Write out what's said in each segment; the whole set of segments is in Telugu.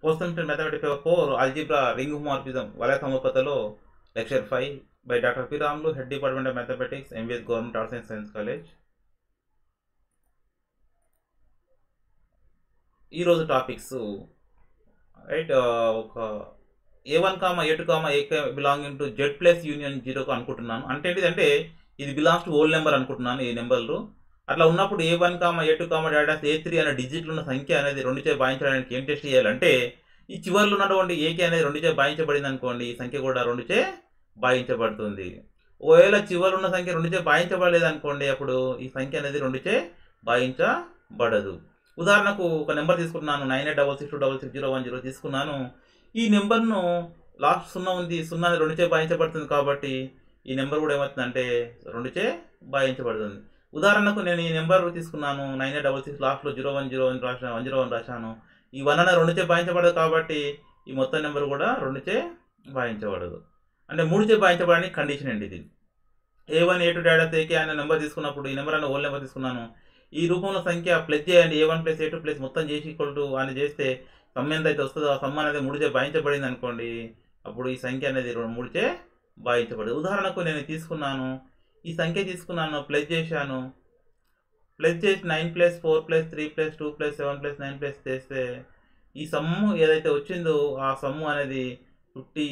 postal mathematics paper four algebra ring homomorphism వలయ సమూపతలో lecture five by doctor P Ramulu head department of mathematics MBS government arts and science college ఈరోజు టాపిక్స్ రైట్ ఒక A one comma A two comma A belonging to Z plus union జీరోకు అనుకుంటున్నాను అంటే ఏంటిదంటే ఇది బిలాంగ్స్ టు ఓల్డ్ నెంబర్ అనుకుంటున్నాను ఈ నెంబర్లు అట్లా ఉన్నప్పుడు A one comma A two comma dots A three అనే డిజిట్లు ఉన్న సంఖ్య అనేది రెండు చే భావించడానికి ఏం టెస్ట్ చేయాలంటే ఈ చివరిలో ఉన్నటువంటి ఏకే అనేది రెండు చే భావించబడింది అనుకోండి ఈ సంఖ్య కూడా రెండు చే భావించబడుతుంది ఒకవేళ చివరి ఉన్న సంఖ్య రెండు చే భావించబడలేదు అనుకోండి అప్పుడు ఈ సంఖ్య అనేది రెండు చే భావించబడదు ఉదాహరణకు ఒక నెంబర్ తీసుకుంటున్నాను nine eight double six two double six zero one zero తీసుకున్నాను ఈ నెంబర్ను లాస్ట్ సున్నా ఉంది సున్నా రెండు చే భావించబడుతుంది కాబట్టి ఈ నెంబర్ కూడా ఏమవుతుందంటే రెండు చే భావించబడుతుంది ఉదాహరణకు నేను ఈ నెంబర్ తీసుకున్నాను నైన్ ఎయిట్ డబల్ సిక్స్ లాస్ట్లో జీరో వన్ జీరో వన్ రాశాను వన్ జీరో వన్ రాశాను ఈ వన్ అనే రెండు చే భావించబడదు కాబట్టి ఈ మొత్తం నెంబర్ కూడా రెండు చే భావించబడదు అంటే మూడు చే భావించబడడానికి కండిషన్ అండి ఇది A one A two data AK అనే నెంబర్ తీసుకున్నప్పుడు ఈ నెంబర్ అనే ఓల్డ్ నెంబర్ తీసుకున్నాను ఈ రూపంలో సంఖ్య ప్లస్ చేయండి A one plus A two plus మొత్తం చేసి ఈక్వల్ టు అని చేస్తే సమ్ ఎంత అయితే వస్తుందో ఆ సమ్ అనేది మూడు చే భావించబడింది అనుకోండి అప్పుడు ఈ సంఖ్య అనేది రెండు మూడు చే భావించబడదు ఉదాహరణకు నేను తీసుకున్నాను ఈ సంఖ్య తీసుకున్నాను ప్లస్ చేశాను ప్లస్ చేసి nine plus four plus three plus two plus seven plus nine plus చేస్తే ఈ సమ్ము ఏదైతే వచ్చిందో ఆ సమ్ము అనేది ఫిఫ్టీ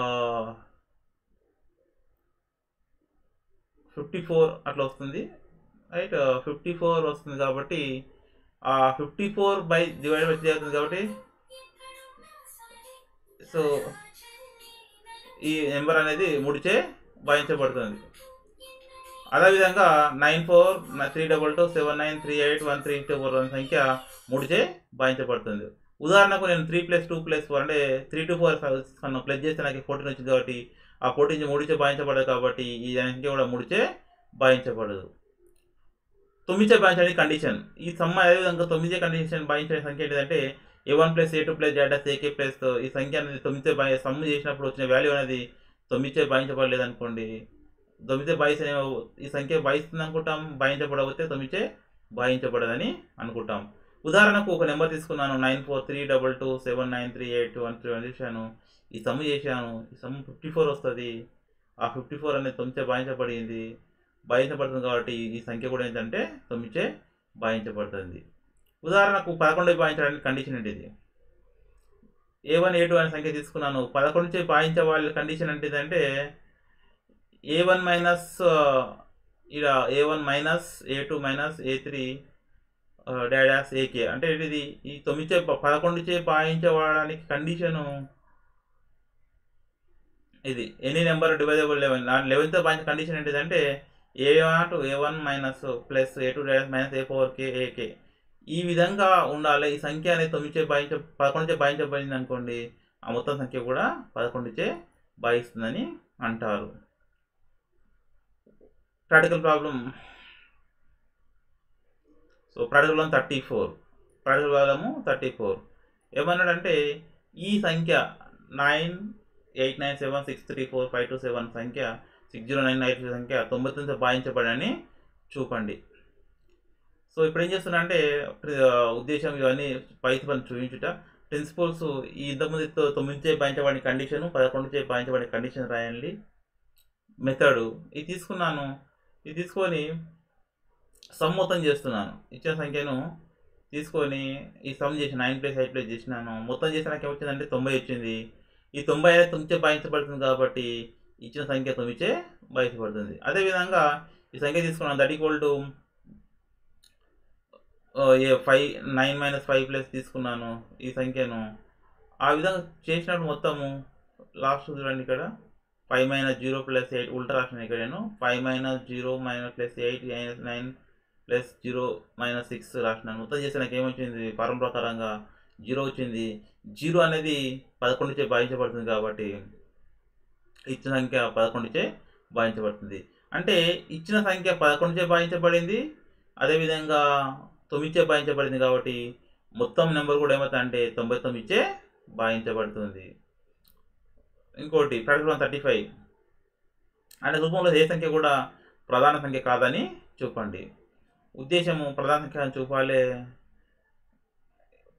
ఫిఫ్టీ ఫోర్ అట్లా వస్తుంది రైట్ ఫిఫ్టీ ఫోర్ వస్తుంది కాబట్టి ఆ fifty four by divide by three అవుతుంది కాబట్టి సో ఈ నెంబర్ అనేది ముడిచే భావించబడుతుంది అదేవిధంగా nine four three double two seven nine three eight one three two four అనే సంఖ్య మూడుచే భావించబడుతుంది ఉదాహరణకు నేను three plus two plus four అంటే త్రీ టు ఫోర్ ప్లస్ చేస్తే నాకు ఫోర్టీన్ వచ్చింది కాబట్టి ఆ ఫోర్టీన్ మూడుచే భావించబడదు కాబట్టి ఈ సంఖ్య కూడా మూడుచే భావించబడదు తొమ్మిదిచే భావించడానికి కండిషన్ ఈ సమ్మ అదేవిధంగా తొమ్మిదే కండిషన్ భావించే సంఖ్య ఏంటంటే A one plus A two plus dots AK plus ఈ సంఖ్య అనేది తొమ్మిదిచే భావి సమ్ము చేసినప్పుడు వచ్చిన వాల్యూ అనేది తొమ్మిదిచే భావించబడలేదు అనుకోండి తొమ్మిదే భావిస్తే ఈ సంఖ్య భావిస్తుంది అనుకుంటాం భావించబడకపోతే తొమ్మిదే భావించబడదని అనుకుంటాం ఉదాహరణకు ఒక నెంబర్ తీసుకున్నాను nine four three double two seven nine three eight one three one చేశాను ఈ సమ్ము చేశాను ఈ సమ్ము ఫిఫ్టీ ఫోర్ వస్తుంది ఆ ఫిఫ్టీ ఫోర్ అనేది తొమ్మిదే భావించబడింది భావించబడుతుంది కాబట్టి ఈ సంఖ్య కూడా ఏంటంటే తొమ్మిదే భావించబడుతుంది ఉదాహరణకు పదకొండు భావించడానికి కండిషన్ ఏంటి ఇది ఏ వన్ ఏ టూ అనే సంఖ్య తీసుకున్నాను పదకొండు చే భావించే వాళ్ళ కండిషన్ అంటే ఏంటంటే ఏ వన్ మైనస్ ఇలా A one minus A two minus A three dots AK అంటే ఇది ఈ తొమ్మిది చే పదకొండు చే భావించబడడానికి కండిషను ఇది any number divisible eleven eleventh భావించే కండిషన్ ఏంటిదంటే A nought A one minus plus A two dots minus A four K AK ఈ విధంగా ఉండాలి ఈ సంఖ్య అనేది తొమ్మిదిచే భావించ పదకొండుచే భావించబడింది అనుకోండి ఆ మొత్తం సంఖ్య కూడా పదకొండుచే భావిస్తుందని అంటారు practical problem so practical problem thirty four practical problem thirty four ఏమన్నాడంటే ఈ సంఖ్య nine eight nine seven six three four five two seven సంఖ్య సిక్స్ జీరో నైన్ ఎయిట్ సంఖ్య తొంభై తొమ్మిది భావించబడని చూపండి సో ఇప్పుడు ఏం చేస్తున్నా అంటే ఉద్దేశం ఇవన్నీ పైకి పని చూపించుట ప్రిన్సిపల్స్ ఈ ఇంతకుముందు తొమ్మిది చే భావించబడిన కండిషన్ పదకొండు చే భావించబడిన కండిషన్ రాయండి మెథడు ఇది తీసుకున్నాను ఇది తీసుకొని సమ్ మొత్తం చేస్తున్నాను ఇచ్చిన సంఖ్యను తీసుకొని ఈ సమ్ చేసి నైన్ ప్లస్ ఎయిట్ ప్లస్ చేసినాను మొత్తం చేసిన నాకు ఏమొచ్చిందంటే తొంభై వచ్చింది ఈ తొంభై అనేది తొమ్మిదిచే భావించబడుతుంది కాబట్టి ఇచ్చిన సంఖ్య తొమ్మిదిచే భావించబడుతుంది అదేవిధంగా ఈ సంఖ్య తీసుకున్నాను that equal to A five nine minus five plus తీసుకున్నాను ఈ సంఖ్యను ఆ విధంగా చేసినప్పుడు మొత్తము లాస్ట్ చూడండి ఇక్కడ five minus zero plus eight ఉల్టా రాసిన ఇక్కడ నేను five minus zero minus plus eight minus nine plus zero minus six రాసినాను మొత్తం చేస్తే నాకు ఏమొచ్చింది పరం ప్రకారంగా జీరో వచ్చింది జీరో అనేది పదకొండుచే భావించబడుతుంది కాబట్టి ఇచ్చిన సంఖ్య పదకొండుచే భావించబడుతుంది అంటే ఇచ్చిన సంఖ్య పదకొండుచే భావించబడింది అదేవిధంగా తొమ్మిదిచే భావించబడింది కాబట్టి మొత్తం నెంబర్ కూడా ఏమవుతుంది అంటే తొంభై తొమ్మిదిచే భావించబడుతుంది ఇంకోటి ప్రాక్టికల్ థర్టీ ఫైవ్ అనే రూపంలో ఏ సంఖ్య కూడా ప్రధాన సంఖ్య కాదని చూపండి ఉద్దేశము ప్రధాన సంఖ్య చూపాలి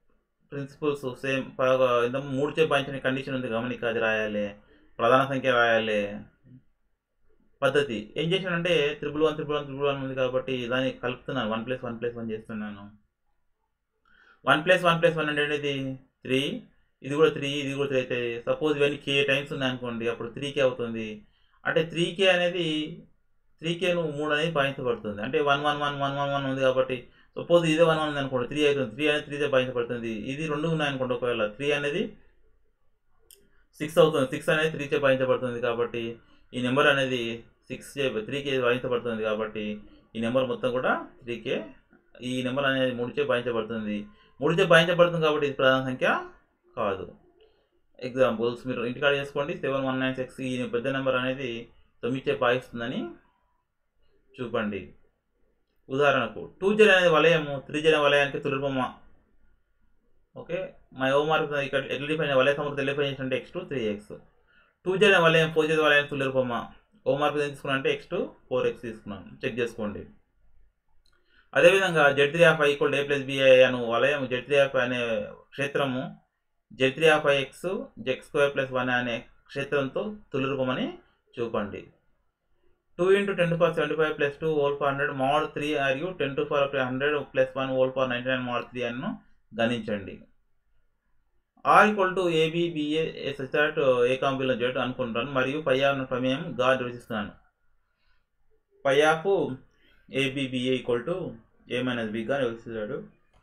ప్రిన్సిపల్స్ సేమ్ ఇంత మూడు చే భాగించిన కండిషన్ ఉంది గమనిక అది రాయాలి ప్రధాన సంఖ్య రాయాలి పద్ధతి ఏం చేశానంటే triple one triple one triple one ఉంది కాబట్టి దాన్ని కలుపుతున్నాను one plus one plus one చేస్తున్నాను one plus one plus one అంటే ఇది త్రీ ఇది కూడా త్రీ ఇది కూడా త్రీ అయితే సపోజ్ ఇవన్నీ కే టైమ్స్ ఉన్నాయి అనుకోండి అప్పుడు త్రీ కే అవుతుంది అంటే త్రీ కే అనేది త్రీ కేను మూడు అనేది భావించబడుతుంది అంటే one one one one one one ఉంది కాబట్టి సపోజ్ ఇదే వన్ వన్ ఉంది అనుకోండి త్రీ అవుతుంది త్రీ అనేది త్రీతో భావించబడుతుంది ఇది రెండు ఉన్నాయి అనుకోండి ఒకవేళ త్రీ అనేది సిక్స్ అవుతుంది సిక్స్ అనేది త్రీ చే భావించబడుతుంది కాబట్టి ఈ నెంబర్ అనేది సిక్స్ చే త్రీ కే భావించబడుతుంది కాబట్టి ఈ నెంబర్ మొత్తం కూడా త్రీ కే ఈ నెంబర్ అనేది మూడు చే భావించబడుతుంది మూడు చే భావించబడుతుంది కాబట్టి ఇది ప్రధాన సంఖ్య కాదు ఎగ్జాంపుల్స్ మీరు ఇంటికాడ చేసుకోండి సెవెన్ వన్ నైన్ సిక్స్ ఈ పెద్ద నెంబర్ అనేది తొమ్మిది చే భావిస్తుందని చూపండి ఉదాహరణకు టూ జెడ్ అనేది వలయము త్రీ జెడ్ వలయానికి తులుబొమ్మ ఓకే మా హోంవర్క్ ఇక్కడ ఎట్లా డిఫైన్ వలయ సమృద్ధి ఎట్లా డిఫైన్ చేసినట్టే X two three X two Z వలయం ఫోర్ జెడ్ వలయానికి తులుబొమ్మ హోంవర్క్ ఏం తీసుకున్నా అంటే ఎక్స్ టూ ఫోర్ ఎక్స్ తీసుకున్నాను చెక్ చేసుకోండి అదేవిధంగా Z three of I equal A plus BI అను వలయం జెడ్ త్రీ ఆఫ్ అనే క్షేత్రము Z three of I X జెక్ స్క్వేర్ ప్లస్ వన్ అనే క్షేత్రంతో తులురూపమని చూపండి two into ten to power seventy five plus two whole for hundred mod three మరియు ten to power hundred plus one whole for ninety nine mod three అను గణించండి R equal to A B B A such that A కాంబిలో జెడ్ అనుకుంటాను మరియు పై అన్న ప్రమేయం గా నిర్వచిస్తున్నాను phi of A B B A equal to A minus బిగా నిర్వచిస్తాడు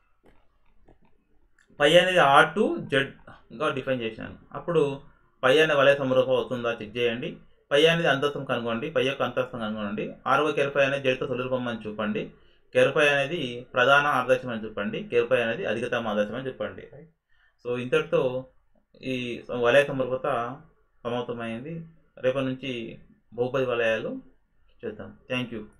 పై అనేది ఆర్ టు జెడ్గా డిఫైన్ చేశాను అప్పుడు పై అనే వలయ సమరూపం అవుతుందా చెక్ చేయండి పై అనేది అంతస్థం కనుగొనండి పై యొక్క అంతస్థం కనుగొనండి ఆరవ కెరపై అనేది జడితో తొలిరూపమని చూపండి కెరపై అనేది ప్రధాన ఆదర్శం అని చెప్పండి కెరపై అనేది అధికతమ ఆదర్శం అని చెప్పండి సో ఇంతటితో ఈ వలయ సమరూపత సమాప్తమైంది రేపటి నుంచి బహుపది వలయాలు చేద్దాం థ్యాంక్ యూ